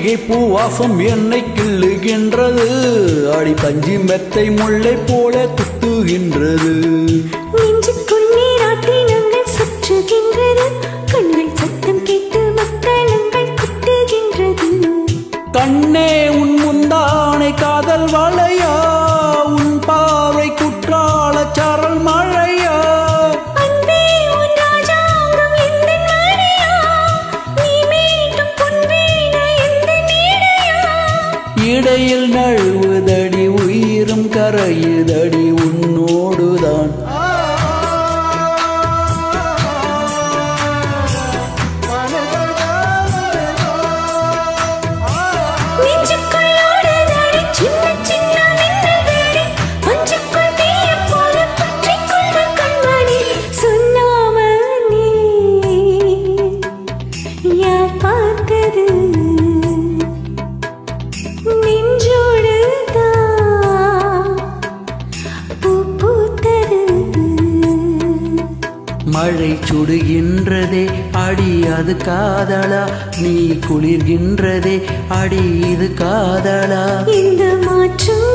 மல்லிகை பூவாசம் என்னை கிள்ளுகின்றது அடி பஞ்சி மெத்தை முல்லை போல குத்துகின்றது நெஞ்சுக்குள் நீராட்டினங்கள் சுற்றுகின்றது கண்கள் சத்தம் கேட்டு மக்களங்கள் குத்துகின்றது கண்ணே உன் முந்தானை காதல் வளையா உன் பாவை குற்றால சரல் மழையா அன்பே உன் ராஜாங்கம் எந்தன் மடியா நீ மீட்டும் பொன்வீண எந்தன் நீடையா இடையில் நழுவுதடி உயிரும் கரையுதடி உன்னோடுதான் நெஞ்சுக்குள் ஓடுதடி சின்ன சின்ன மின்னல் வேடி மஞ்சுக்குள் தீயைப் போல பற்றிக் கொண்ட கண்மணி சொல்லாமல் நீ யார் பார்த்தது நெஞ்சோடு தான் பூ பூத்தது மழை சுடுகின்றதே அடி அது காதலா நீ குளிர்கின்றதே அடி இது காதலா இந்த மாற்றம்